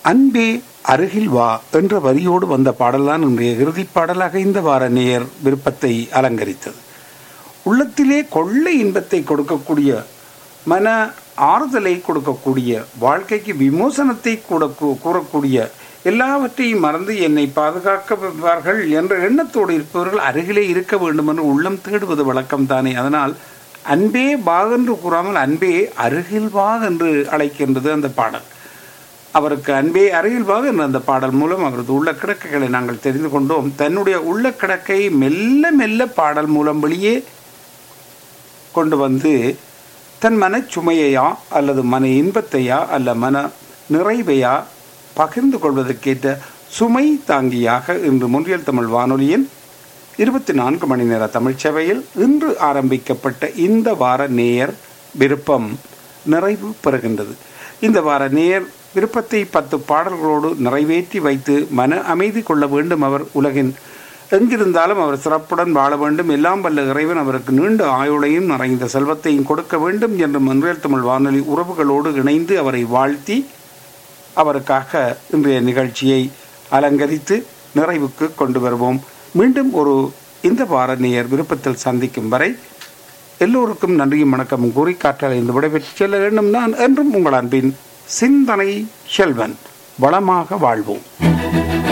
அன்பே அருகில் வா என்ற வரியோடு வந்த பாடல்தான் இன்றைய இறுதிப் பாடலாக இந்த வார நேயர் விருப்பத்தை அலங்கரித்தது உள்ளத்திலே கொள்ளை இன்பத்தை கொடுக்கக்கூடிய மன ஆறுதலை கொடுக்கக்கூடிய வாழ்க்கைக்கு விமோசனத்தை கூட கூ- கூறக்கூடிய எல்லாவற்றையும் மறந்து என்னை பாதுகாக்கவார்கள் என்ற எண்ணத்தோடு இருப்பவர்கள் அருகிலே இருக்க வேண்டும் என்று உள்ளம் தேடுவது வழக்கம் தானே அதனால் அன்பே வா என்று கூறாமல் அன்பே அருகில் வா என்று அழைக்கின்றது அந்த பாடல் அவருக்கு அன்பே அருகில் வா என்ற அந்த பாடல் மூலம் அவரது உள்ள கிடக்கைகளை நாங்கள் தெரிந்து கொண்டோம் தன்னுடைய உள்ள கிடக்கை மெல்ல மெல்ல பாடல் மூலம் வெளியே கொண்டு வந்து தன் மனச்சுமையையா அல்லது மன இன்பத்தையா அல்ல மன நிறைவையா பகிர்ந்து கொள்வதற்கேற்ற சுமை தாங்கியாக இன்று முன்றியல் தமிழ் வானொலியின் இருபத்தி நான்கு மணி நேர தமிழ்ச் சேவையில் இன்று ஆரம்பிக்கப்பட்ட இந்த வார நேயர் விருப்பம் நிறைவு பெறுகின்றது இந்த வார நேயர் விருப்பத்தை பத்து பாடல்களோடு நிறைவேற்றி வைத்து மன அமைதி கொள்ள வேண்டும் அவர் உலகின் எங்கிருந்தாலும் அவர் சிறப்புடன் வாழ வேண்டும் எல்லாம் வல்ல இறைவன் அவருக்கு நீண்ட ஆயுளையும் நிறைந்த செல்வத்தையும் கொடுக்க வேண்டும் என்று மன்றியல் தமிழ் வானொலி உறவுகளோடு இணைந்து அவரை வாழ்த்தி அவருக்காக இன்றைய நிகழ்ச்சியை அலங்கரித்து நிறைவுக்கு கொண்டு வருவோம் மீண்டும் ஒரு இந்த வார நேயர் விருப்பத்தில் சந்திக்கும் வரை எல்லோருக்கும் நன்றியும் வணக்கமும் கூறி காற்றலை இந்த விடைபெற்று செல்ல வேண்டும் நான் என்றும் உங்கள் அன்பின் சிந்தனை செல்வன் வளமாக வாழ்வோம்